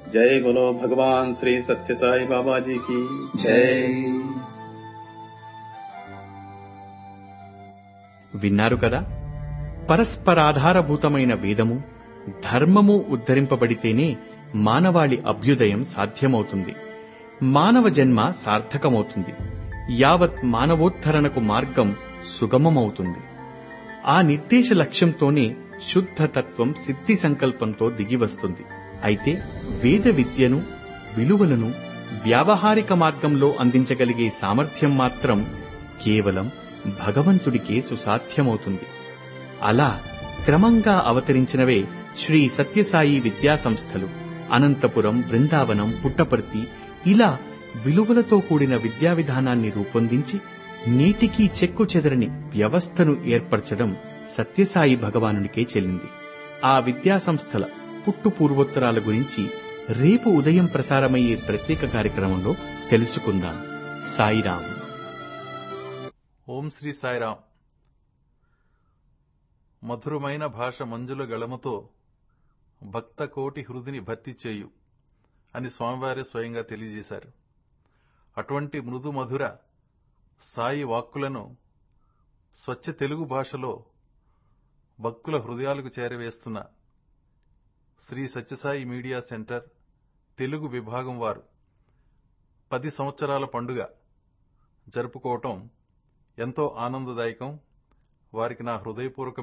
जय बोलो भगवान श्री सत्य साई बाबा जी की जय విన్నారు కదా పరస్పరాధారభూతమైన వేదము ధర్మము ఉద్ధరింపబడితేనే మానవాళి అభ్యుదయం సాధ్యమవుతుంది మానవ జన్మ సార్థకమవుతుంది యావత్ మానవోద్ధరణకు మార్గం సుగమమవుతుంది ఆ నిర్దేశ లక్ష్యంతోనే శుద్ధ తత్వం సిద్ధి సంకల్పంతో దిగివస్తుంది అయితే వేద విద్యను విలువలను వ్యావహారిక మార్గంలో అందించగలిగే సామర్థ్యం మాత్రం కేవలం భగవంతుడికే సుసాధ్యమవుతుంది అలా క్రమంగా అవతరించినవే శ్రీ సత్యసాయి విద్యా సంస్థలు అనంతపురం బృందావనం పుట్టపర్తి ఇలా విలువలతో కూడిన విద్యా విధానాన్ని రూపొందించి నేటికీ చెక్కు చెదరని వ్యవస్థను ఏర్పరచడం సత్యసాయి భగవానునికే చెల్లింది ఆ విద్యా సంస్థల పుట్టు పూర్వోత్తరాల గురించి రేపు ఉదయం ప్రసారమయ్యే ప్రత్యేక కార్యక్రమంలో తెలుసుకుందాం సాయిరాం ఓం శ్రీ సాయిరాం మధురమైన భాష మంజుల గళముతో భక్త కోటి హృదిని భర్తీ చేయు అని స్వామివారే స్వయంగా తెలియజేశారు అటువంటి మృదు మధుర సాయి వాక్కులను స్వచ్ఛ తెలుగు భాషలో భక్తుల హృదయాలకు చేరవేస్తున్న శ్రీ సత్యసాయి మీడియా సెంటర్ తెలుగు విభాగం వారు పది సంవత్సరాల పండుగ జరుపుకోవటం ఎంతో ఆనందదాయకం వారికి నా హృదయపూర్వక